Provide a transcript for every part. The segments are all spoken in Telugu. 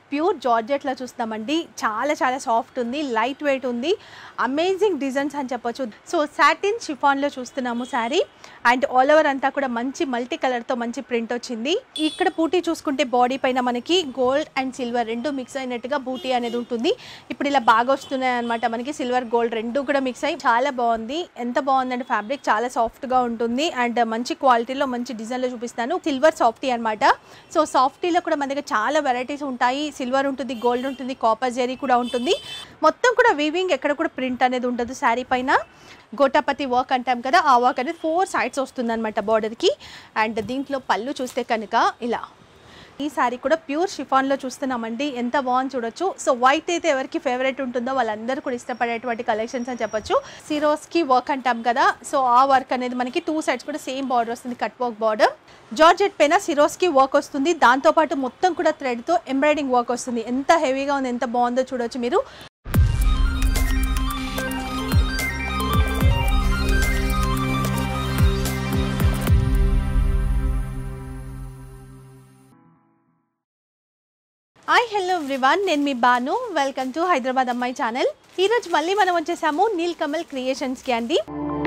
ప్యూర్ జార్జెట్లో చూస్తామండి చాలా చాలా సాఫ్ట్ ఉంది లైట్ వెయిట్ ఉంది అమేజింగ్ డిజైన్స్ అని చెప్పొచ్చు సో సాటిన్ షిఫాన్లో చూస్తున్నాము శారీ అండ్ ఆల్ ఓవర్ అంతా కూడా మంచి మల్టీ కలర్తో మంచి ప్రింట్ వచ్చింది ఇక్కడ బూటీ చూసుకుంటే బాడీ పైన మనకి గోల్డ్ అండ్ సిల్వర్ రెండు మిక్స్ అయినట్టుగా బూటీ అనేది ఉంటుంది ఇప్పుడు ఇలా బాగా వస్తున్నాయి అనమాట మనకి సిల్వర్ గోల్డ్ రెండు కూడా మిక్స్ అయ్యి చాలా బాగుంది ఎంత బాగుందంటే ఫ్యాబ్రిక్ చాలా సాఫ్ట్గా ఉంటుంది అండ్ మంచి క్వాలిటీలో మంచి డిజైన్లో చూపిస్తాను సిల్వర్ సాఫ్టీ అనమాట సో సాఫ్టీలో కూడా మన దగ్గర చాలా వెరైటీస్ ఉంటాయి సిల్వర్ ఉంటుంది గోల్డ్ ఉంటుంది కాపర్ జెరీ కూడా ఉంటుంది మొత్తం కూడా వీవింగ్ ఎక్కడ కూడా ప్రింట్ అనేది ఉండదు శారీ పైన గోటాపతి వర్క్ అంటాం కదా ఆ వర్క్ అనేది ఫోర్ సైడ్స్ వస్తుంది అనమాట బార్డర్కి అండ్ దీంట్లో పళ్ళు చూస్తే కనుక ఇలా ఈ శారీ కూడా ప్యూర్ షిఫాన్లో చూస్తున్నామండి ఎంత బాగుంది చూడొచ్చు సో వైట్ అయితే ఎవరికి ఫేవరెట్ ఉంటుందో వాళ్ళందరూ కూడా ఇష్టపడేటువంటి కలెక్షన్స్ అని చెప్పొచ్చు సిరోస్కి వర్క్ అంటాం కదా సో ఆ వర్క్ అనేది మనకి టూ సైడ్స్ కూడా సేమ్ బార్డర్ వస్తుంది కట్ వర్క్ బార్డర్ జార్జెట్ పైన సిరోస్కి వర్క్ వస్తుంది దాంతోపాటు మొత్తం కూడా థ్రెడ్తో ఎంబ్రాయిడింగ్ వర్క్ వస్తుంది ఎంత హెవీగా ఉంది ఎంత బాగుందో చూడొచ్చు మీరు హాయ్ హలో ఎవ్రీవన్ నేను మీ బాను వెల్కమ్ టు హైదరాబాద్ అమ్మాయి ఛానల్ ఈరోజు మళ్ళీ మనం వచ్చేసాము నీల్ కమల్ క్రియేషన్స్కి అండి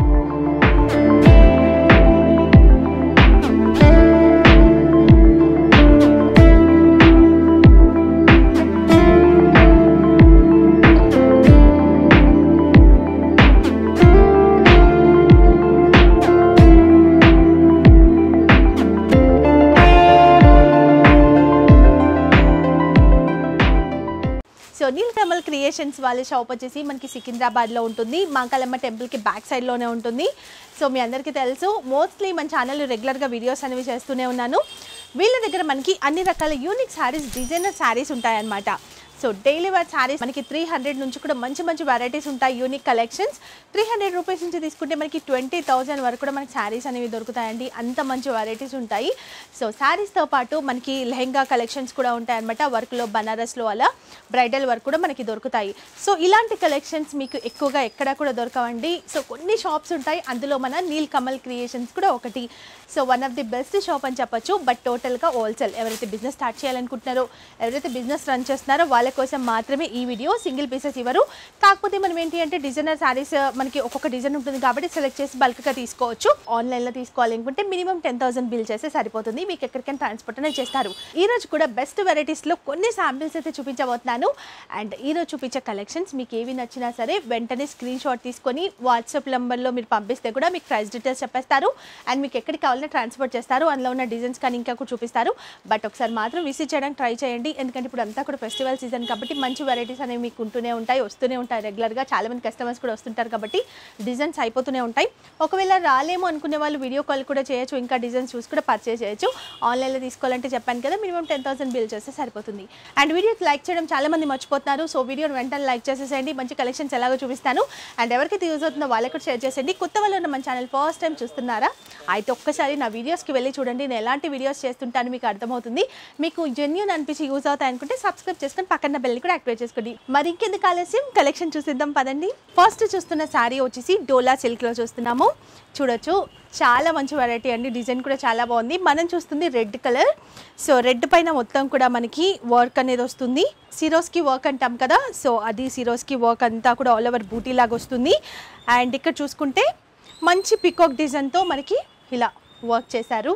సో నీల్ కమల్ క్రియేషన్స్ వాళ్ళ షాప్ వచ్చేసి మనకి సికింద్రాబాద్లో ఉంటుంది మాంకాలమ్మ టెంపుల్కి బ్యాక్ సైడ్లోనే ఉంటుంది సో మీ అందరికీ తెలుసు మోస్ట్లీ మన ఛానల్ రెగ్యులర్గా వీడియోస్ అనేవి చేస్తూనే ఉన్నాను వీళ్ళ దగ్గర మనకి అన్ని రకాల యూనిక్ శారీస్ డిజైనర్ శారీస్ ఉంటాయన్నమాట సో డైలీ వేర్ శారీస్ మనకి త్రీ హండ్రెడ్ నుంచి కూడా మంచి మంచి వెరైటీస్ ఉంటాయి unique collections three hundred rupees నుంచి తీసుకుంటే మనకి ట్వంటీ థౌజండ్ వరకు కూడా మనకి శారీస్ అనేవి దొరుకుతాయండి అంత మంచి వెరైటీస్ ఉంటాయి సో శారీస్తో పాటు మనకి లెహెంగా కలెక్షన్స్ కూడా ఉంటాయి అనమాట వర్క్లో బనారస్లో అలా బ్రైడల్ వర్క్ కూడా మనకి దొరుకుతాయి సో ఇలాంటి కలెక్షన్స్ మీకు ఎక్కువగా ఎక్కడా కూడా దొరకవండి సో కొన్ని షాప్స్ ఉంటాయి అందులో మన నీల్ కమల్ క్రియేషన్స్ కూడా ఒకటి so one of the best shop అని చెప్పొచ్చు బట్ టోటల్గా హోల్సేల్ ఎవరైతే బిజినెస్ స్టార్ట్ చేయాలనుకుంటున్నారో ఎవరైతే బిజినెస్ రన్ చేస్తున్నారో వాళ్ళ కోసం మాత్రమే ఈ వీడియో సింగిల్ పీసెస్ ఇవ్వరు కాకపోతే మనం ఏంటి అంటే డిజైనర్ శారీస్ మనకి ఒక్కొక్క డిజైన్ ఉంటుంది కాబట్టి సెలెక్ట్ చేసి బల్క్గా తీసుకోవచ్చు ఆన్లైన్లో తీసుకోవాలనుకుంటే మినిమం టెన్ థౌసండ్ బిల్ చేస్తే సరిపోతుంది మీకు ఎక్కడికైనా ట్రాన్స్పోర్ట్ అనేది చేస్తారు ఈ రోజు కూడా బెస్ట్ వెరైటీస్లో కొన్ని శాంపిల్స్ అయితే చూపించబోతున్నాను అండ్ ఈ రోజు చూపించే కలెక్షన్స్ మీకు ఏవి నచ్చినా సరే వెంటనే స్క్రీన్ షాట్ తీసుకొని వాట్సాప్ నెంబర్లో మీరు పంపిస్తే కూడా మీకు ప్రైస్ డీటెయిల్స్ చెప్పేస్తారు అండ్ మీకు ఎక్కడికి కావాలన్నా ట్రాన్స్పోర్ట్ చేస్తారు అందులో ఉన్న డిజైన్స్ కానీ ఇంకా కూడా చూపిస్తారు బట్ ఒకసారి మాత్రం విజిట్ చేయడానికి ట్రై చేయండి ఎందుకంటే ఇప్పుడు అంతా కూడా ఫెస్టివల్ సీజన్ కాబట్టి మంచి వెరైటీస్ అనేవి మీకు ఉంటూనే ఉంటాయి వస్తూనే ఉంటాయి రెగ్యులర్గా చాలా మంది కస్టమర్స్ కూడా వస్తుంటారు కాబట్టి డిజైన్స్ అయిపోతూనే ఉంటాయి ఒకవేళ రాలేమో అనుకునే వాళ్ళు వీడియో కాల్ కూడా చేయొచ్చు ఇంకా డిజైన్స్ చూసి కూడా పర్చేస్ చేయొచ్చు ఆన్లైన్లో తీసుకోవాలంటే చెప్పాను కదా మినిమం టెన్ థౌసండ్ బిల్ చేస్తే సరిపోతుంది అండ్ వీడియోకి లైక్ చేయడం చాలా మంది మర్చిపోతున్నారు సో వీడియోని వెంటనే లైక్ చేసేసేయండి మంచి కలెక్షన్స్ ఎలాగో చూపిస్తాను అండ్ ఎవరికైతే యూజ్ అవుతుందో వాళ్ళకి కూడా షేర్ చేసేయండి కొత్త వాళ్ళు ఉన్న మన ఛానల్ ఫస్ట్ టైం చూస్తున్నారా అయితే ఒక్కసారి నా వీడియోస్కి వెళ్ళి చూడండి నేను ఎలాంటి వీడియోస్ చేస్తుంటాను మీకు అర్థమవుతుంది మీకు జెన్యున్ అనిపించి యూజ్ అవుతాయి అనుకుంటే సబ్స్క్రైబ్ చేసుకొని పక్కన బెల్ కూడా యాక్టివేట్ చేసుకోండి మరి ఇంకెందుకు ఆలస్యం కలెక్షన్ చూసిద్దాం పదండి ఫస్ట్ చూస్తున్న శారీ వచ్చేసి డోలా సిల్క్లో చూస్తున్నాము చూడొచ్చు చాలా మంచి వెరైటీ అండి డిజైన్ కూడా చాలా బాగుంది మనం చూస్తుంది రెడ్ కలర్ సో రెడ్ పైన మొత్తం కూడా మనకి వర్క్ అనేది వస్తుంది సిరోస్కి వర్క్ అంటాం కదా సో అది సిరోస్కి వర్క్ అంతా కూడా ఆల్ ఓవర్ బూటీ లాగా వస్తుంది అండ్ ఇక్కడ చూసుకుంటే మంచి పికాక్ డిజైన్తో మనకి ఇలా వర్క్ చేశారు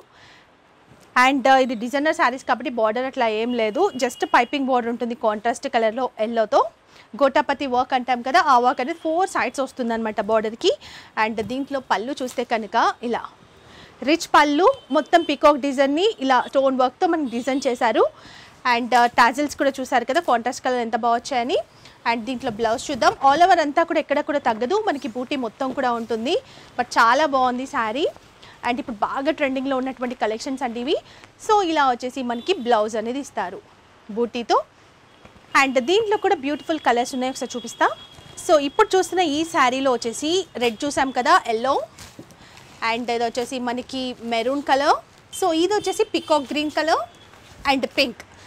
అండ్ ఇది డిజైనర్ శారీస్ కాబట్టి బార్డర్ అట్లా ఏం లేదు జస్ట్ పైపింగ్ బార్డర్ ఉంటుంది కాంట్రాస్ట్ కలర్లో ఎల్లోతో గోటాపతి వర్క్ అంటాం కదా ఆ వర్క్ అనేది ఫోర్ సైడ్స్ వస్తుంది అనమాట బార్డర్కి అండ్ దీంట్లో పళ్ళు చూస్తే కనుక ఇలా రిచ్ పళ్ళు మొత్తం పికాక్ డిజైన్ని ఇలా స్టోన్ వర్క్తో మనకి డిజైన్ చేశారు అండ్ టాజిల్స్ కూడా చూసారు కదా కాంట్రాస్ట్ కలర్ ఎంత బాగా వచ్చాయని అండ్ దీంట్లో బ్లౌజ్ చూద్దాం ఆల్ ఓవర్ అంతా కూడా ఎక్కడ కూడా తగ్గదు మనకి బూటీ మొత్తం కూడా ఉంటుంది బట్ చాలా బాగుంది శారీ అండ్ ఇప్పుడు బాగా ట్రెండింగ్లో ఉన్నటువంటి కలెక్షన్స్ అండి ఇవి సో ఇలా వచ్చేసి మనకి బ్లౌజ్ అనేది ఇస్తారు బూటీతో అండ్ దీంట్లో కూడా బ్యూటిఫుల్ కలర్స్ ఉన్నాయి ఒకసారి చూపిస్తా సో ఇప్పుడు చూస్తున్న ఈ శారీలో వచ్చేసి రెడ్ చూసాం కదా ఎల్లో అండ్ ఇది వచ్చేసి మనకి మెరూన్ కలర్ సో ఇది వచ్చేసి peacock green colour and pink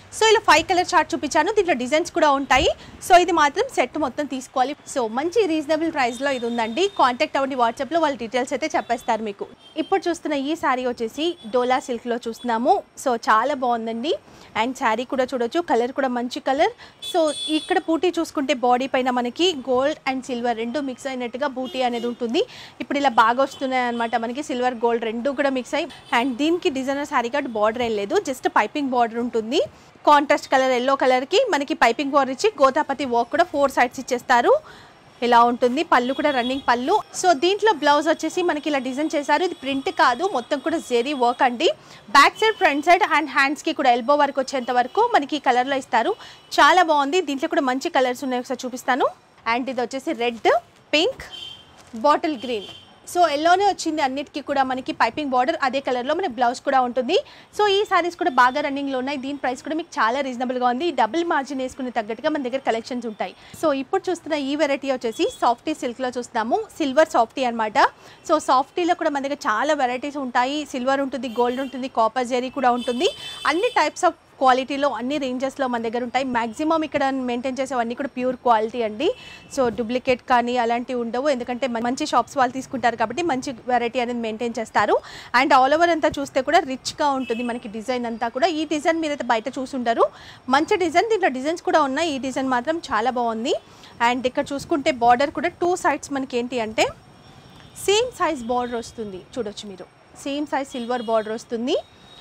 so ఇలా ఫైవ్ కలర్ చార్ట్ చూపించాను దీంట్లో డిజైన్స్ కూడా ఉంటాయి సో ఇది మాత్రం సెట్ మొత్తం తీసుకోవాలి సో మంచి రీజనబుల్ ప్రైస్లో ఇది ఉందండి కాంటాక్ట్ అవ్వండి వాట్సాప్లో వాళ్ళ డీటెయిల్స్ అయితే చెప్పేస్తారు మీకు ఇప్పుడు చూస్తున్న ఈ శారీ వచ్చేసి డోలా సిల్క్లో చూస్తున్నాము సో చాలా బాగుందండి అండ్ శారీ కూడా చూడొచ్చు కలర్ కూడా మంచి కలర్ సో ఇక్కడ బూటీ చూసుకుంటే బాడీ పైన మనకి గోల్డ్ అండ్ సిల్వర్ రెండు మిక్స్ అయినట్టుగా బూటీ అనేది ఉంటుంది ఇప్పుడు ఇలా బాగా వస్తున్నాయి అనమాట మనకి సిల్వర్ గోల్డ్ రెండు కూడా మిక్స్ అయ్యి అండ్ దీనికి డిజైనర్ శారీ కార్డ్ బార్డర్ ఏం లేదు జస్ట్ పైపింగ్ బార్డర్ ఉంటుంది కాంట్రాస్ట్ కలర్ ఎల్లో కలర్కి మనకి పైపింగ్ బార్డర్ ఇచ్చి గోతాపతి వర్క్ కూడా ఫోర్ సైడ్స్ ఇచ్చేస్తారు ఇలా ఉంటుంది పళ్ళు కూడా రన్నింగ్ పళ్ళు సో దీంట్లో బ్లౌజ్ వచ్చేసి మనకి ఇలా డిజైన్ చేశారు ఇది ప్రింట్ కాదు మొత్తం కూడా జెరీ వర్క్ అండి back side front side and హ్యాండ్స్కి కూడా ఎల్బో వరకు వచ్చేంత వరకు మనకి ఈ కలర్లో ఇస్తారు చాలా బాగుంది దీంట్లో కూడా మంచి కలర్స్ ఉన్నాయి ఒకసారి చూపిస్తాను అండ్ ఇది వచ్చేసి red pink bottle green so ఎల్లోనే వచ్చింది అన్నిటికీ కూడా మనకి పైపింగ్ బార్డర్ అదే కలర్లో మనకి బ్లౌజ్ కూడా ఉంటుంది సో ఈ సారీస్ కూడా బాగా రన్నింగ్లో ఉన్నాయి దీని ప్రైస్ కూడా మీకు చాలా రీజనబుల్గా ఉంది డబుల్ మార్జిన్ వేసుకునే తగ్గట్టుగా మన దగ్గర కలెక్షన్స్ ఉంటాయి సో ఇప్పుడు చూస్తున్న ఈ వెరైటీ వచ్చేసి సాఫ్టీ సిల్క్లో చూస్తున్నాము సిల్వర్ సాఫ్టీ అనమాట సో సాఫ్టీలో కూడా మన దగ్గర చాలా వెరైటీస్ ఉంటాయి సిల్వర్ ఉంటుంది గోల్డ్ ఉంటుంది కాపర్ జెరీ కూడా ఉంటుంది అన్ని టైప్స్ ఆఫ్ క్వాలిటీలో అన్ని రేంజెస్లో మన దగ్గర ఉంటాయి మ్యాక్సిమం ఇక్కడ మెయింటైన్ చేసేవన్నీ కూడా ప్యూర్ క్వాలిటీ అండి సో డూప్లికేట్ కానీ అలాంటివి ఉండవు ఎందుకంటే మ- మంచి షాప్స్ వాళ్ళు తీసుకుంటారు కాబట్టి మంచి వెరైటీ అనేది మెయింటైన్ చేస్తారు అండ్ ఆల్ ఓవర్ అంతా చూస్తే కూడా రిచ్గా ఉంటుంది మనకి డిజైన్ అంతా కూడా ఈ డిజైన్ మీరైతే బయట చూసుంటారు మంచి డిజైన్ దీంట్లో డిజైన్స్ కూడా ఉన్నాయి ఈ డిజైన్ మాత్రం చాలా బాగుంది అండ్ ఇక్కడ చూసుకుంటే బార్డర్ కూడా టూ సైడ్స్ మనకి ఏంటి అంటే సేమ్ సైజ్ బార్డర్ వస్తుంది చూడొచ్చు మీరు సేమ్ సైజ్ సిల్వర్ బార్డర్ వస్తుంది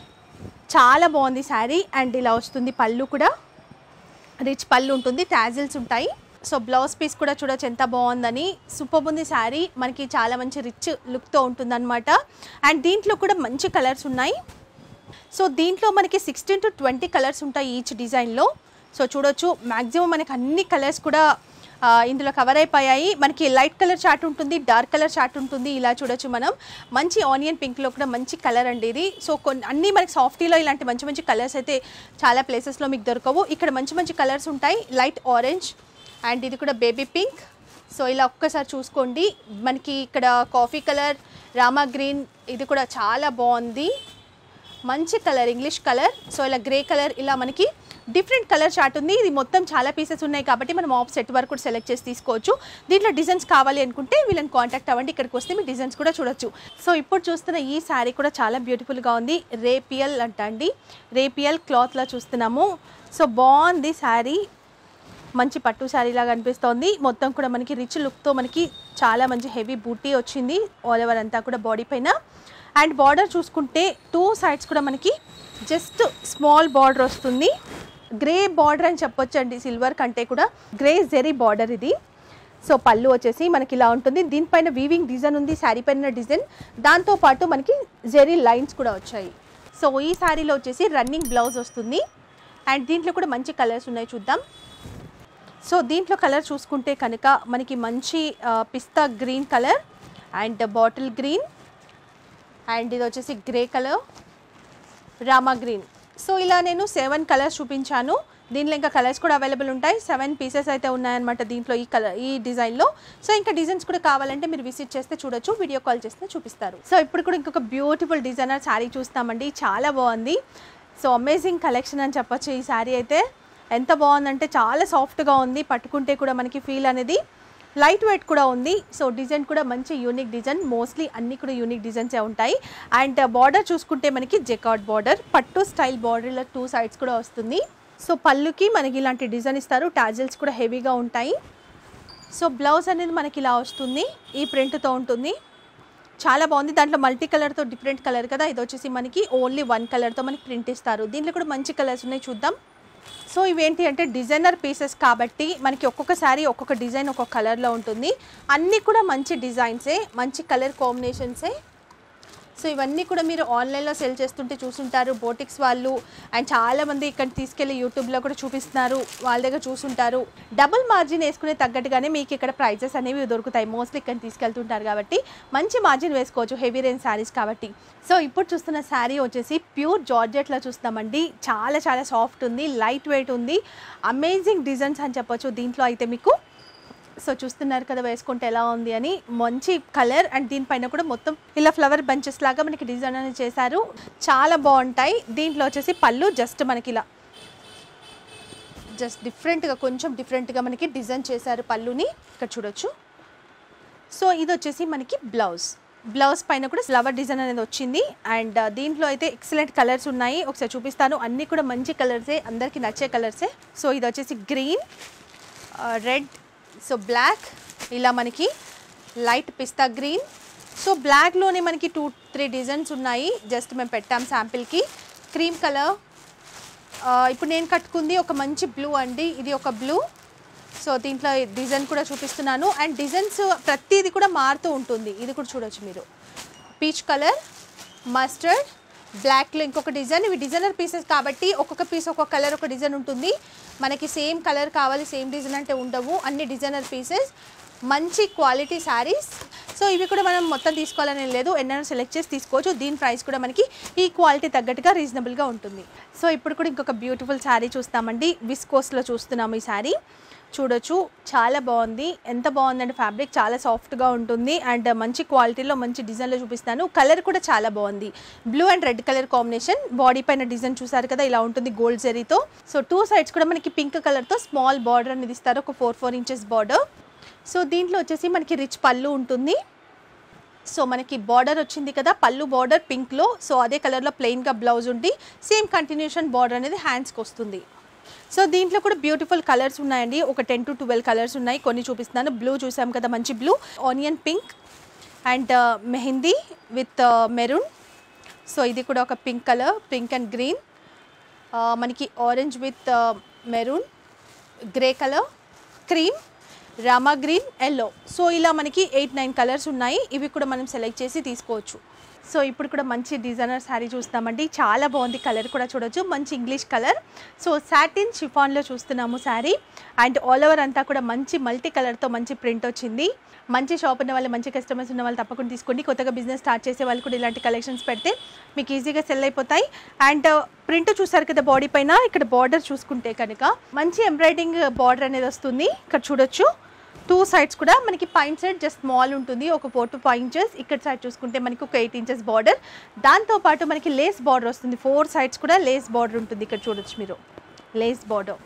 చాలా బాగుంది శారీ అండ్ ఇలా వస్తుంది పళ్ళు కూడా రిచ్ పళ్ళు ఉంటుంది టాజిల్స్ ఉంటాయి సో బ్లౌజ్ పీస్ కూడా చూడొచ్చు ఎంత బాగుందని సూపర్ ఉంది శారీ మనకి చాలా మంచి రిచ్ లుక్తో ఉంటుందన్నమాట అండ్ దీంట్లో కూడా మంచి కలర్స్ ఉన్నాయి సో దీంట్లో మనకి సిక్స్టీన్ టు ట్వంటీ కలర్స్ ఉంటాయి ఈచ్ డిజైన్లో సో చూడొచ్చు మ్యాక్సిమం మనకి అన్ని కలర్స్ కూడా ఆ, ఇందులో కవర్ అయిపోయాయి మనకి లైట్ కలర్ చార్ట్ ఉంటుంది డార్క్ కలర్ చార్ట్ ఉంటుంది ఇలా చూడొచ్చు మనం మంచి ఆనియన్ పింక్లో కూడా మంచి కలర్ అండి ఇది సో కొన్ని అన్నీ మనకి సాఫ్టీలో ఇలాంటి మంచి మంచి కలర్స్ అయితే చాలా ప్లేసెస్లో మీకు దొరకవు ఇక్కడ మంచి మంచి కలర్స్ ఉంటాయి లైట్ ఆరెంజ్ అండ్ ఇది కూడా బేబీ పింక్ సో ఇలా ఒక్కసారి చూసుకోండి మనకి ఇక్కడ కాఫీ కలర్ రామా గ్రీన్ ఇది కూడా చాలా బాగుంది మంచి కలర్ ఇంగ్లీష్ కలర్ సో ఇలా గ్రే కలర్ ఇలా మనకి డిఫరెంట్ కలర్ చార్ట్ ఉంది ఇది మొత్తం చాలా పీసెస్ ఉన్నాయి కాబట్టి మనం ఆఫ్ సెట్ వరకు కూడా సెలెక్ట్ చేసి తీసుకోవచ్చు దీంట్లో డిజైన్స్ కావాలి అనుకుంటే వీళ్ళని కాంటాక్ట్ అవ్వండి ఇక్కడికి వస్తే మీ డిజైన్స్ కూడా చూడొచ్చు సో ఇప్పుడు చూస్తున్న ఈ శారీ కూడా చాలా బ్యూటిఫుల్గా ఉంది రేపియల్ అంట అండి రేపియల్ క్లాత్లా చూస్తున్నాము సో బాగుంది శారీ మంచి పట్టు శారీ లాగా అనిపిస్తోంది మొత్తం కూడా మనకి రిచ్ లుక్తో మనకి చాలా మంచి హెవీ బూటీ వచ్చింది ఆల్ ఓవర్ అంతా కూడా బాడీ పైన అండ్ బార్డర్ చూసుకుంటే టూ సైడ్స్ కూడా మనకి జస్ట్ స్మాల్ బార్డర్ వస్తుంది గ్రే బార్డర్ అని చెప్పొచ్చు అండి సిల్వర్ కంటే కూడా గ్రే జెరీ బార్డర్ ఇది సో పళ్ళు వచ్చేసి మనకి ఇలా ఉంటుంది దీనిపైన వీవింగ్ డిజైన్ ఉంది శారీ పైన డిజైన్ దాంతోపాటు మనకి జెరీ లైన్స్ కూడా వచ్చాయి సో ఈ శారీలో వచ్చేసి రన్నింగ్ బ్లౌజ్ వస్తుంది అండ్ దీంట్లో కూడా మంచి కలర్స్ ఉన్నాయి చూద్దాం సో దీంట్లో కలర్ చూసుకుంటే కనుక మనకి మంచి ఆ, pista green colour and bottle green and ఇది వచ్చేసి grey colour Rama green so ఇలా నేను సెవెన్ కలర్స్ చూపించాను దీనిలో ఇంకా కలర్స్ కూడా అవైలబుల్ ఉంటాయి సెవెన్ పీసెస్ అయితే ఉన్నాయన్నమాట దీంట్లో ఈ కలర్ ఈ డిజైన్లో సో ఇంకా డిజైన్స్ కూడా కావాలంటే మీరు విజిట్ చేస్తే చూడొచ్చు వీడియో కాల్ చేస్తే చూపిస్తారు సో ఇప్పుడు కూడా ఇంకొక బ్యూటిఫుల్ డిజైనర్ శారీ చూస్తామండి చాలా బాగుంది సో అమేజింగ్ కలెక్షన్ అని చెప్పొచ్చు ఈ శారీ అయితే ఎంత బాగుందంటే చాలా సాఫ్ట్గా ఉంది పట్టుకుంటే కూడా మనకి ఫీల్ అనేది లైట్ వెయిట్ కూడా ఉంది సో డిజైన్ కూడా మంచి యూనిక్ డిజైన్ మోస్ట్లీ అన్ని కూడా యూనిక్ డిజైన్సే ఉంటాయి అండ్ బార్డర్ చూసుకుంటే మనకి జెకాట్ బార్డర్ పట్టు స్టైల్ బార్డర్ ఇలా టూ సైడ్స్ కూడా వస్తుంది సో పళ్ళుకి మనకి ఇలాంటి డిజైన్ ఇస్తారు టాజిల్స్ కూడా హెవీగా ఉంటాయి సో బ్లౌజ్ అనేది మనకి ఇలా వస్తుంది ఈ ప్రింట్తో ఉంటుంది చాలా బాగుంది దాంట్లో మల్టీ కలర్తో డిఫరెంట్ కలర్ కదా ఇది వచ్చేసి మనకి ఓన్లీ వన్ కలర్తో మనకి ప్రింట్ ఇస్తారు దీంట్లో కూడా మంచి కలర్స్ ఉన్నాయి చూద్దాం సో ఇవేంటి అంటే డిజైనర్ పీసెస్ కాబట్టి మనకి ఒక్కొక్క శారీ ఒక్కొక్క డిజైన్ ఒక్కొక్క కలర్లో ఉంటుంది అన్నీ కూడా మంచి డిజైన్సే మంచి కలర్ కాంబినేషన్సే సో ఇవన్నీ కూడా మీరు ఆన్లైన్లో సెల్ చేస్తుంటే చూసుంటారు బోటిక్స్ వాళ్ళు అండ్ చాలామంది ఇక్కడ తీసుకెళ్ళి యూట్యూబ్లో కూడా చూపిస్తున్నారు వాళ్ళ దగ్గర చూసుంటారు డబుల్ మార్జిన్ వేసుకునే తగ్గట్టుగానే మీకు ఇక్కడ ప్రైజెస్ అనేవి దొరుకుతాయి మోస్ట్లీ ఇక్కడ తీసుకెళ్తుంటారు కాబట్టి మంచి మార్జిన్ వేసుకోవచ్చు హెవీ రేంజ్ శారీస్ కాబట్టి సో ఇప్పుడు చూస్తున్న శారీ వచ్చేసి ప్యూర్ జార్జెట్లో చూస్తామండి చాలా చాలా సాఫ్ట్ ఉంది లైట్ వెయిట్ ఉంది అమేజింగ్ డిజైన్స్ అని చెప్పొచ్చు దీంట్లో అయితే మీకు సో చూస్తున్నారు కదా వేసుకుంటే ఎలా ఉంది అని మంచి కలర్ అండ్ దీనిపైన కూడా మొత్తం ఇలా ఫ్లవర్ బంచెస్ లాగా మనకి డిజైన్ అనేది చేశారు చాలా బాగుంటాయి దీంట్లో వచ్చేసి పళ్ళు జస్ట్ మనకి ఇలా జస్ట్ డిఫరెంట్గా కొంచెం డిఫరెంట్గా మనకి డిజైన్ చేశారు పళ్ళుని ఇక్కడ చూడొచ్చు సో ఇది వచ్చేసి మనకి బ్లౌజ్ బ్లౌజ్ పైన కూడా ఫ్లవర్ డిజైన్ అనేది వచ్చింది అండ్ దీంట్లో అయితే ఎక్సలెంట్ కలర్స్ ఉన్నాయి ఒకసారి చూపిస్తాను అన్నీ కూడా మంచి కలర్సే అందరికీ నచ్చే కలర్సే సో ఇది వచ్చేసి గ్రీన్ రెడ్ సో బ్లాక్ ఇలా మనకి లైట్ పిస్తా గ్రీన్ సో బ్లాక్లోనే మనకి టూ త్రీ డిజైన్స్ ఉన్నాయి జస్ట్ మేము పెట్టాం శాంపిల్కి క్రీమ్ కలర్ ఇప్పుడు నేను కట్టుకుంది ఒక మంచి బ్లూ అండి ఇది ఒక బ్లూ సో దీంట్లో డిజైన్ కూడా చూపిస్తున్నాను అండ్ డిజైన్స్ ప్రతిది కూడా మారుతూ ఉంటుంది ఇది కూడా చూడొచ్చు మీరు పీచ్ కలర్ మస్టర్డ్ బ్లాక్లో ఇంకొక డిజైన్ ఇవి డిజైనర్ పీసెస్ కాబట్టి ఒక్కొక్క పీస్ ఒక్కొక్క కలర్ ఒక డిజైన్ ఉంటుంది మనకి సేమ్ కలర్ కావాలి సేమ్ డిజైన్ అంటే ఉండవు అన్ని డిజైనర్ పీసెస్ మంచి క్వాలిటీ శారీస్ సో ఇవి కూడా మనం మొత్తం తీసుకోవాలని లేదు ఎన్నైనా సెలెక్ట్ చేసి తీసుకోవచ్చు దీని ప్రైస్ కూడా మనకి ఈ క్వాలిటీ తగ్గట్టుగా రీజనబుల్గా ఉంటుంది సో ఇప్పుడు కూడా ఇంకొక బ్యూటిఫుల్ శారీ చూస్తామండి విస్కోస్లో చూస్తున్నాము ఈ శారీ చూడొచ్చు చాలా బాగుంది ఎంత బాగుందంటే ఫ్యాబ్రిక్ చాలా సాఫ్ట్గా ఉంటుంది అండ్ మంచి క్వాలిటీలో మంచి డిజైన్లో చూపిస్తాను కలర్ కూడా చాలా బాగుంది blue and red colour combination body పైన డిజైన్ చూసారు కదా ఇలా ఉంటుంది గోల్డ్ జరీతో సో టూ సైడ్స్ కూడా మనకి పింక్ కలర్తో స్మాల్ బార్డర్ అనేది ఇస్తారు ఒక four four inches border so దీంట్లో వచ్చేసి మనకి రిచ్ పళ్ళు ఉంటుంది సో మనకి బార్డర్ వచ్చింది కదా పళ్ళు బార్డర్ పింక్లో సో అదే కలర్లో ప్లెయిన్గా బ్లౌజ్ ఉండి సేమ్ కంటిన్యూషన్ బార్డర్ అనేది హ్యాండ్స్కి వస్తుంది సో దీంట్లో కూడా బ్యూటిఫుల్ కలర్స్ ఉన్నాయండి ఒక టెన్ టు ట్వెల్వ్ కలర్స్ ఉన్నాయి కొన్ని చూపిస్తున్నాను బ్లూ చూసాం కదా మంచి blue onion pink and mehndi with maroon so ఇది కూడా ఒక pink colour pink and green మనకి orange with maroon grey colour cream Rama green yellow so ఇలా మనకి ఎయిట్ నైన్ కలర్స్ ఉన్నాయి ఇవి కూడా మనం సెలెక్ట్ చేసి తీసుకోవచ్చు సో ఇప్పుడు కూడా మంచి డిజైనర్ శారీ చూస్తామండి చాలా బాగుంది కలర్ కూడా చూడొచ్చు మంచి ఇంగ్లీష్ కలర్ సో సాటిన్ షిఫాన్లో చూస్తున్నాము శారీ అండ్ ఆల్ ఓవర్ అంతా కూడా మంచి మల్టీ కలర్తో మంచి ప్రింట్ వచ్చింది మంచి షాప్ ఉన్న వాళ్ళు మంచి కస్టమర్స్ ఉన్న వాళ్ళు తప్పకుండా తీసుకోండి కొత్తగా బిజినెస్ స్టార్ట్ చేసే వాళ్ళు కూడా ఇలాంటి కలెక్షన్స్ పెడితే మీకు ఈజీగా సెల్ అయిపోతాయి అండ్ ప్రింట్ చూసారు కదా బాడీ పైన ఇక్కడ బార్డర్ చూసుకుంటే కనుక మంచి ఎంబ్రాయిడింగ్ బార్డర్ అనేది వస్తుంది ఇక్కడ చూడొచ్చు టూ సైడ్స్ కూడా మనకి పైన సైడ్ జస్ట్ స్మాల్ ఉంటుంది ఒక ఫోర్ టు ఫైవ్ ఇంచెస్ ఇక్కడ సైడ్ చూసుకుంటే మనకి ఒక ఎయిట్ ఇంచెస్ బార్డర్ దాంతోపాటు మనకి లేస్ బార్డర్ వస్తుంది ఫోర్ సైడ్స్ కూడా లేస్ బార్డర్ ఉంటుంది ఇక్కడ చూడొచ్చు మీరు లేస్ బార్డర్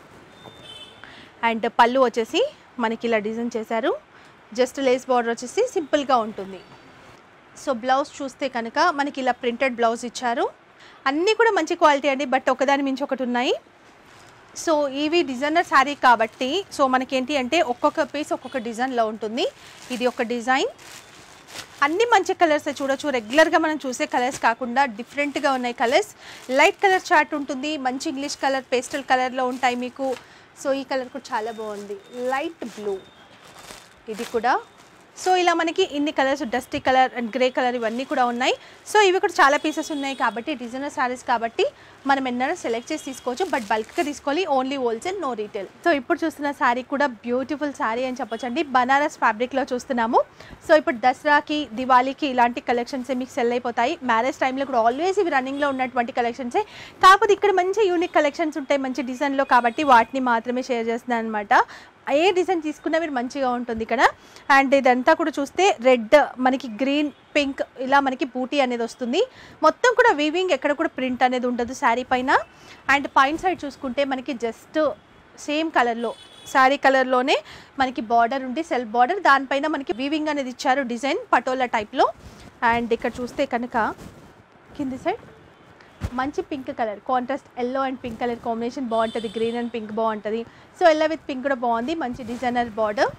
అండ్ పళ్ళు వచ్చేసి మనకి ఇలా డిజైన్ చేశారు జస్ట్ లేస్ బార్డర్ వచ్చేసి సింపుల్గా ఉంటుంది సో బ్లౌజ్ చూస్తే కనుక మనకి ఇలా ప్రింటెడ్ బ్లౌజ్ ఇచ్చారు అన్నీ కూడా మంచి క్వాలిటీ అండి బట్ ఒకదాని మించి ఒకటి ఉన్నాయి సో ఇవి డిజైనర్ శారీ కాబట్టి సో మనకేంటి అంటే ఒక్కొక్క పీస్ ఒక్కొక్క డిజైన్లో ఉంటుంది ఇది ఒక డిజైన్ అన్ని మంచి కలర్స్ చూడొచ్చు రెగ్యులర్గా మనం చూసే కలర్స్ కాకుండా డిఫరెంట్గా ఉన్నాయి కలర్స్ లైట్ కలర్ చార్ట్ ఉంటుంది మంచి ఇంగ్లీష్ కలర్ పేస్టల్ కలర్లో ఉంటాయి మీకు సో ఈ కలర్ కూడా చాలా బాగుంది లైట్ బ్లూ ఇది కూడా సో ఇలా మనకి ఇన్ని colours dusty colour and grey colour ఇవన్నీ కూడా ఉన్నాయి సో ఇవి కూడా చాలా పీసెస్ ఉన్నాయి కాబట్టి డిజైనర్ శారీస్ కాబట్టి మనం ఎన్నైనా సెలెక్ట్ చేసి తీసుకోవచ్చు బట్ బల్క్గా తీసుకోవాలి only wholesale no retail so ఇప్పుడు చూస్తున్న శారీ కూడా బ్యూటిఫుల్ శారీ అని చెప్పొచ్చండి బనారస్ ఫ్యాబ్రిక్లో చూస్తున్నాము సో ఇప్పుడు దసరాకి దివాళీకి ఇలాంటి కలెక్షన్స్ మీకు సెల్ అయిపోతాయి మ్యారేజ్ టైంలో కూడా ఆల్వేస్ ఇవి రన్నింగ్లో ఉన్నటువంటి కలెక్షన్సే కాకపోతే ఇక్కడ మంచి యూనిక్ కలెక్షన్స్ ఉంటాయి మంచి డిజైన్లో కాబట్టి వాటిని మాత్రమే షేర్ చేస్తున్నాను అనమాట ఏ డిజైన్ తీసుకున్నా మీరు మంచిగా ఉంటుంది ఇక్కడ అండ్ ఇదంతా కూడా చూస్తే రెడ్ మనకి గ్రీన్ పింక్ ఇలా మనకి బూటీ అనేది వస్తుంది మొత్తం కూడా వీవింగ్ ఎక్కడ కూడా ప్రింట్ అనేది ఉండదు శారీ పైన అండ్ పైన సైడ్ చూసుకుంటే మనకి జస్ట్ సేమ్ కలర్లో శారీ కలర్లోనే మనకి బార్డర్ ఉంది సెల్ఫ్ బార్డర్ దానిపైన మనకి వీవింగ్ అనేది ఇచ్చారు డిజైన్ పటోలా టైప్లో అండ్ ఇక్కడ చూస్తే కనుక కింది సైడ్ మంచి pink colour contrast yellow and pink colour combination బాగుంటుంది గ్రీన్ అండ్ పింక్ బాగుంటుంది సో ఎల్లో విత్ పింక్ కూడా బాగుంది మంచి డిజైనర్ బార్డర్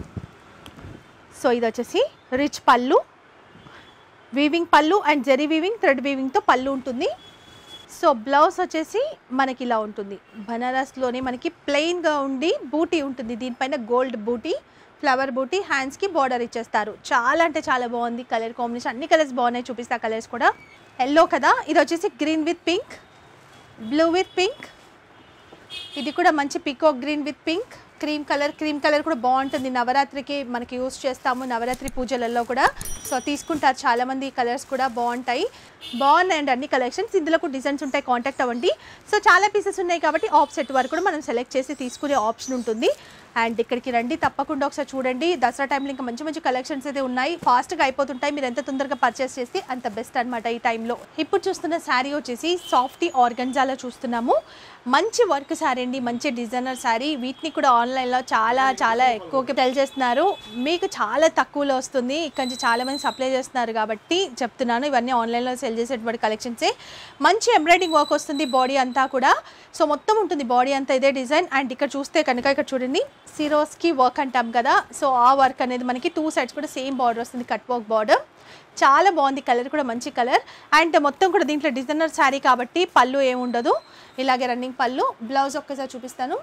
సో ఇది వచ్చేసి రిచ్ పళ్ళు వీవింగ్ పళ్ళు అండ్ జెరీ వీవింగ్ థ్రెడ్ వీవింగ్తో పళ్ళు ఉంటుంది సో బ్లౌజ్ వచ్చేసి మనకి ఇలా ఉంటుంది బనారస్లోనే మనకి ప్లెయిన్గా ఉండి బూటీ ఉంటుంది దీనిపైన గోల్డ్ బూటీ ఫ్లవర్ బూటీ హ్యాండ్స్కి బార్డర్ ఇచ్చేస్తారు చాలా అంటే చాలా బాగుంది కలర్ కాంబినేషన్ అన్ని కలర్స్ బాగున్నాయి చూపిస్తా కలర్స్ కూడా ఎల్లో కదా ఇది వచ్చేసి green with pink blue with pink ఇది కూడా మంచి peacock green with pink cream colour cream colour కూడా బాగుంటుంది నవరాత్రికి మనకి యూస్ చేస్తాము నవరాత్రి పూజలలో కూడా సో తీసుకుంటారు చాలామంది ఈ కలర్స్ కూడా బాగుంటాయి బాగున్నాయండి అన్ని కలెక్షన్స్ ఇందులో కూడా డిజైన్స్ ఉంటాయి కాంటాక్ట్ అవ్వండి సో చాలా పీసెస్ ఉన్నాయి కాబట్టి ఆఫ్ సెట్ వరకు కూడా మనం సెలెక్ట్ చేసి తీసుకునే ఆప్షన్ ఉంటుంది అండ్ ఇక్కడికి రండి తప్పకుండా ఒకసారి చూడండి దసరా టైంలో ఇంకా మంచి మంచి కలెక్షన్స్ అయితే ఉన్నాయి ఫాస్ట్గా అయిపోతుంటాయి మీరు ఎంత తొందరగా పర్చేస్ చేస్తే అంత బెస్ట్ అన్నమాట ఈ టైంలో ఇప్పుడు చూస్తున్న శారీ వచ్చేసి సాఫ్టీ ఆర్గన్జాలో చూస్తున్నాము మంచి వర్క్ శారీ అండి మంచి డిజైనర్ శారీ వీటిని కూడా ఆన్లైన్లో చాలా చాలా ఎక్కువగా సెల్ చేస్తున్నారు మీకు చాలా తక్కువలో వస్తుంది ఇక్కడ నుంచి చాలా మంది సప్లై చేస్తున్నారు కాబట్టి చెప్తున్నాను ఇవన్నీ ఆన్లైన్లో సెల్ చేసేటువంటి కలెక్షన్సే మంచి ఎంబ్రాయిడింగ్ వర్క్ వస్తుంది బాడీ అంతా కూడా సో మొత్తం ఉంటుంది బాడీ అంతా ఇదే డిజైన్ అండ్ ఇక్కడ చూస్తే కనుక ఇక్కడ చూడండి సిరోస్కి వర్క్ అంటాం కదా సో ఆ వర్క్ అనేది మనకి టూ సైడ్స్ కూడా సేమ్ బార్డర్ వస్తుంది కట్ వర్క్ బార్డర్ చాలా బాగుంది కలర్ కూడా మంచి కలర్ అండ్ మొత్తం కూడా దీంట్లో డిజైనర్ శారీ కాబట్టి పళ్ళు ఏముండదు ఇలాగే రన్నింగ్ పళ్ళు బ్లౌజ్ ఒక్కసారి చూపిస్తాను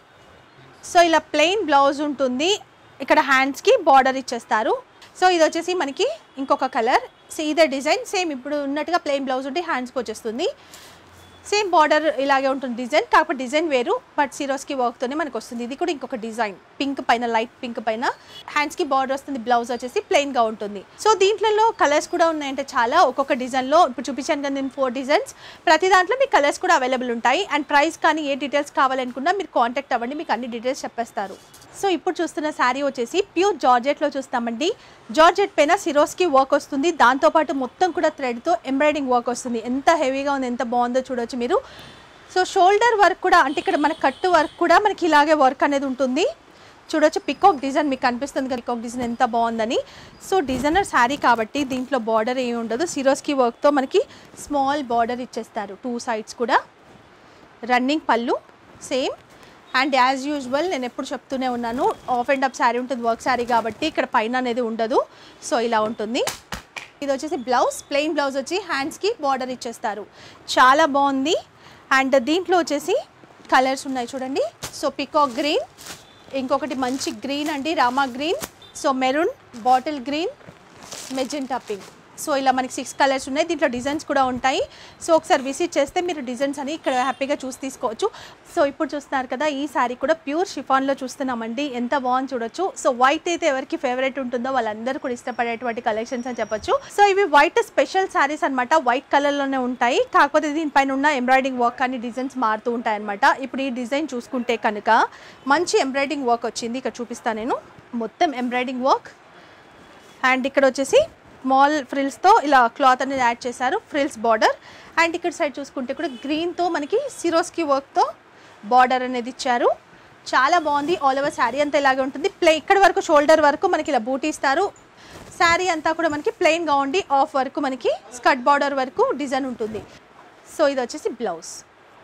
సో ఇలా ప్లెయిన్ బ్లౌజ్ ఉంటుంది ఇక్కడ హ్యాండ్స్కి బార్డర్ ఇచ్చేస్తారు సో ఇది వచ్చేసి మనకి ఇంకొక కలర్ సో ఇదే డిజైన్ సేమ్ ఇప్పుడు ఉన్నట్టుగా ప్లెయిన్ బ్లౌజ్ ఉంటే హ్యాండ్స్కి వచ్చేస్తుంది సేమ్ బార్డర్ ఇలాగే ఉంటుంది డిజైన్ కాకపోతే డిజైన్ వేరు బట్ సిరోస్కి వర్క్తోనే మనకు వస్తుంది ఇది కూడా ఇంకొక డిజైన్ పింక్ పైన లైట్ పింక్ పైన హ్యాండ్స్కి బార్డర్ వస్తుంది బ్లౌజ్ వచ్చేసి ప్లెయిన్గా ఉంటుంది సో దీంట్లో కలర్స్ కూడా ఉన్నాయంటే చాలా ఒక్కొక్క డిజైన్లో ఇప్పుడు చూపించాను కదా నేను ఫోర్ డిజైన్స్ ప్రతి దాంట్లో మీకు కలర్స్ కూడా అవైలబుల్ ఉంటాయి అండ్ ప్రైస్ కానీ ఏ డీటెయిల్స్ కావాలనుకున్నా మీరు కాంటాక్ట్ అవ్వండి మీకు అన్ని డీటెయిల్స్ చెప్పేస్తారు సో ఇప్పుడు చూస్తున్న శారీ వచ్చేసి ప్యూర్ జార్జెట్లో చూస్తామండి జార్జెట్ పైన సిరోస్కి వర్క్ వస్తుంది దాంతోపాటు మొత్తం కూడా థ్రెడ్తో ఎంబ్రాయిడింగ్ వర్క్ వస్తుంది ఎంత హెవీగా ఉంది ఎంత బాగుందో చూడొచ్చు మీరు సో షోల్డర్ వర్క్ కూడా అంటే ఇక్కడ మన కట్టు వర్క్ కూడా మనకి ఇలాగే వర్క్ అనేది ఉంటుంది చూడొచ్చు పికాక్ డిజైన్ మీకు కనిపిస్తుంది కదా పికాక్ డిజైన్ ఎంత బాగుందని సో డిజైనర్ శారీ కాబట్టి దీంట్లో బార్డర్ ఏమి ఉండదు సిరోస్కి వర్క్తో మనకి స్మాల్ బార్డర్ ఇచ్చేస్తారు టూ సైడ్స్ కూడా రన్నింగ్ పళ్ళు సేమ్ అండ్ యాజ్ యూజువల్ నేను ఎప్పుడు చెప్తూనే ఉన్నాను ఆఫ్ అండ్ అప్ శారీ ఉంటుంది వర్క్ శారీ కాబట్టి ఇక్కడ పైన అనేది ఉండదు సో ఇలా ఉంటుంది ఇది వచ్చేసి బ్లౌజ్ ప్లెయిన్ బ్లౌజ్ వచ్చి హ్యాండ్స్కి బార్డర్ ఇచ్చేస్తారు చాలా బాగుంది అండ్ దీంట్లో వచ్చేసి కలర్స్ ఉన్నాయి చూడండి సో పికాక్ గ్రీన్ ఇంకొకటి మంచి గ్రీన్ అండి Rama green so maroon bottle green magenta pink so ఇలా మనకి సిక్స్ కలర్స్ ఉన్నాయి దీంట్లో డిజైన్స్ కూడా ఉంటాయి సో ఒకసారి విజిట్ చేస్తే మీరు డిజైన్స్ అని ఇక్కడ హ్యాపీగా చూసి తీసుకోవచ్చు సో ఇప్పుడు చూస్తున్నారు కదా ఈ శారీ కూడా ప్యూర్ షిఫాన్లో చూస్తున్నామండి ఎంత బాగుంది చూడొచ్చు సో వైట్ అయితే ఎవరికి ఫేవరెట్ ఉంటుందో వాళ్ళందరూ కూడా ఇష్టపడేటువంటి కలెక్షన్స్ అని చెప్పొచ్చు సో ఇవి వైట్ స్పెషల్ శారీస్ అనమాట వైట్ కలర్లోనే ఉంటాయి కాకపోతే దీనిపైన ఉన్న ఎంబ్రాయిడింగ్ వర్క్ అని డిజైన్స్ మారుతూ ఉంటాయి అనమాట ఇప్పుడు ఈ డిజైన్ చూసుకుంటే కనుక మంచి ఎంబ్రాయిడింగ్ వర్క్ వచ్చింది ఇక్కడ చూపిస్తాను నేను మొత్తం ఎంబ్రాయిడింగ్ వర్క్ అండ్ ఇక్కడ వచ్చేసి స్మాల్ ఫ్రిల్స్తో ఇలా క్లాత్ అనేది యాడ్ చేశారు ఫ్రిల్స్ బార్డర్ అండ్ ఇక్కడ సైడ్ చూసుకుంటే కూడా గ్రీన్తో మనకి సిరోస్కి వర్క్తో బార్డర్ అనేది ఇచ్చారు చాలా బాగుంది ఆల్ ఓవర్ శారీ అంతా ఇలాగే ఉంటుంది ప్లే ఇక్కడ వరకు షోల్డర్ వరకు మనకి ఇలా బూటీ ఇస్తారు శారీ అంతా కూడా మనకి ప్లెయిన్గా ఉండి ఆఫ్ వరకు మనకి స్కర్ట్ బార్డర్ వరకు డిజైన్ ఉంటుంది సో ఇది వచ్చేసి బ్లౌజ్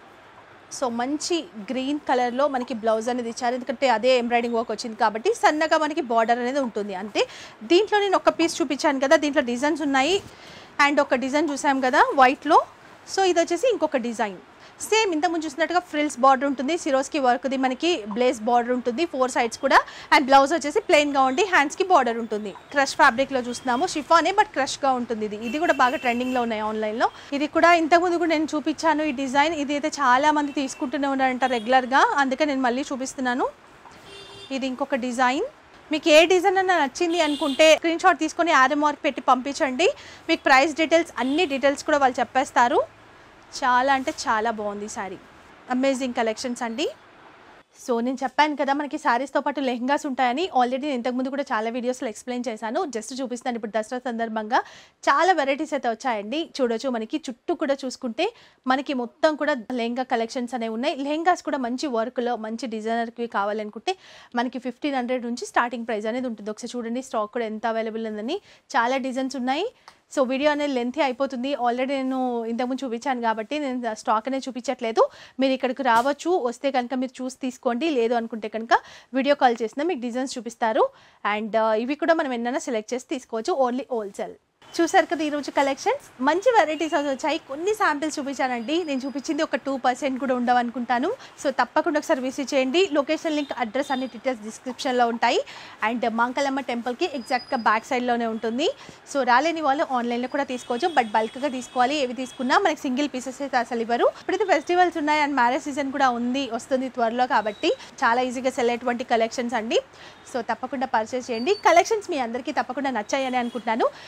సో మంచి గ్రీన్ కలర్లో మనకి బ్లౌజ్ అనేది ఇచ్చారు ఎందుకంటే అదే ఎంబ్రాయిడింగ్ వర్క్ వచ్చింది కాబట్టి సన్నగా మనకి బార్డర్ అనేది ఉంటుంది అంతే దీంట్లో నేను ఒక పీస్ చూపించాను కదా దీంట్లో డిజైన్స్ ఉన్నాయి అండ్ ఒక డిజైన్ చూసాం కదా వైట్లో సో ఇది వచ్చేసి ఇంకొక డిజైన్ సేమ్ ఇంతకుముందు చూసినట్టుగా ఫ్రిల్స్ బార్డర్ ఉంటుంది సిరోస్కి వర్క్ది మనకి బ్లేస్ బార్డర్ ఉంటుంది ఫోర్ సైడ్స్ కూడా అండ్ బ్లౌజ్ వచ్చేసి ప్లెయిన్గా ఉండి హ్యాండ్స్కి బార్డర్ ఉంటుంది క్రష్ ఫ్యాబ్రిక్లో చూస్తున్నాము షిఫానే బట్ క్రష్గా ఉంటుంది ఇది ఇది కూడా బాగా ట్రెండింగ్లో ఉన్నాయి ఆన్లైన్లో ఇది కూడా ఇంతకుముందు కూడా నేను చూపించాను ఈ డిజైన్ ఇది అయితే చాలా మంది తీసుకుంటూనే ఉన్నారంట రెగ్యులర్గా అందుకే నేను మళ్ళీ చూపిస్తున్నాను ఇది ఇంకొక డిజైన్ మీకు ఏ డిజైన్ అన్న నచ్చింది అనుకుంటే స్క్రీన్ షాట్ తీసుకొని ఆర్ఎం మార్క్ పెట్టి పంపించండి మీకు ప్రైస్ డీటెయిల్స్ అన్ని డీటెయిల్స్ కూడా వాళ్ళు చెప్పేస్తారు చాలా అంటే చాలా బాగుంది సారీ అమేజింగ్ కలెక్షన్స్ అండి సో నేను చెప్పాను కదా మనకి శారీస్తో పాటు లెహంగాస్ ఉంటాయని ఆల్రెడీ నేను ఇంతకుముందు కూడా చాలా వీడియోస్లో ఎక్స్ప్లెయిన్ చేశాను జస్ట్ చూపిస్తాను ఇప్పుడు దసరా సందర్భంగా చాలా వెరైటీస్ అయితే వచ్చాయండి చూడొచ్చు మనకి చుట్టూ కూడా చూసుకుంటే మనకి మొత్తం కూడా లెహంగా కలెక్షన్స్ అనేవి ఉన్నాయి లెహంగాస్ కూడా మంచి వర్క్లో మంచి డిజైనర్కి కావాలనుకుంటే మనకి ఫిఫ్టీన్ హండ్రెడ్ నుంచి స్టార్టింగ్ ప్రైస్ అనేది ఉంటుంది ఒకసారి చూడండి స్టాక్ కూడా ఎంత అవైలబుల్ ఉందని చాలా డిజైన్స్ ఉన్నాయి సో వీడియో అనేది లెంతీ అయిపోతుంది ఆల్రెడీ నేను ఇంతకుముందు చూపించాను కాబట్టి నేను స్టాక్ అనేది చూపించట్లేదు మీరు ఇక్కడికి రావచ్చు వస్తే కనుక మీరు చూసి తీసుకోండి లేదు అనుకుంటే కనుక వీడియో కాల్ చేసినా మీకు డిజైన్స్ చూపిస్తారు అండ్ ఇవి కూడా మనం ఎన్నైనా సెలెక్ట్ చేసి తీసుకోవచ్చు ఓన్లీ హోల్సేల్ చూసారు కదా ఈరోజు కలెక్షన్స్ మంచి వెరైటీస్ వచ్చాయి కొన్ని శాంపిల్స్ చూపించానండి నేను చూపించింది ఒక టూ పర్సెంట్ కూడా ఉండవు అనుకుంటాను సో తప్పకుండా ఒకసారి విజిట్ చేయండి లొకేషన్ లింక్ అడ్రస్ అన్ని డీటెయిల్స్ డిస్క్రిప్షన్లో ఉంటాయి అండ్ మాంకలమ్మ టెంపుల్కి ఎగ్జాక్ట్గా బ్యాక్ సైడ్లోనే ఉంటుంది సో రాలేని వాళ్ళు ఆన్లైన్లో కూడా తీసుకోవచ్చు బట్ బల్క్గా తీసుకోవాలి ఏవి తీసుకున్నా మనకి సింగిల్ పీసెస్ అయితే అసలు ఇవ్వరు ఇప్పుడైతే ఫెస్టివల్స్ ఉన్నాయి అండ్ మ్యారేజ్ సీజన్ కూడా ఉంది వస్తుంది త్వరలో కాబట్టి చాలా ఈజీగా సెల్ అయ్యేటువంటి కలెక్షన్స్ అండి సో తప్పకుండా పర్చేస్ చేయండి కలెక్షన్స్ మీ అందరికీ తప్పకుండా నచ్చాయని అనుకుంటున్నాను నచ్చితే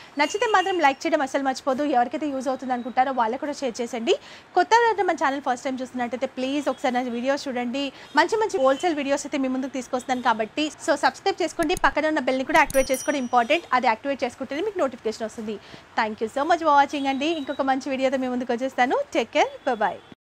వీడియోని మాత్రం లైక్ చేయడం అసలు మర్చిపోదు ఎవరికైతే యూజ్ అవుతుంది అనుకుంటారో వాళ్ళకు కూడా షేర్ చేసండి కొత్త ఎవరైనా మన ఛానల్ ఫస్ట్ టైం చూస్తున్నట్టయితే ప్లీజ్ ఒకసారి నా వీడియోస్ చూడండి మంచి మంచి హోల్సేల్ వీడియోస్ అయితే మీ ముందుకు తీసుకొస్తాను కాబట్టి సో సబ్స్క్రైబ్ చేసుకోండి పక్కన ఉన్న బెల్ని కూడా యాక్టివేట్ చేసుకోవడం ఇంపార్టెంట్ అది యాక్టివేట్ చేసుకుంటేనే మీకు నోటిఫికేషన్ వస్తుంది thank you so much for watching అండి ఇంకొక మంచి వీడియోతో మీ ముందుకు వచ్చేస్తాను టేక్ కేర్ బాయ్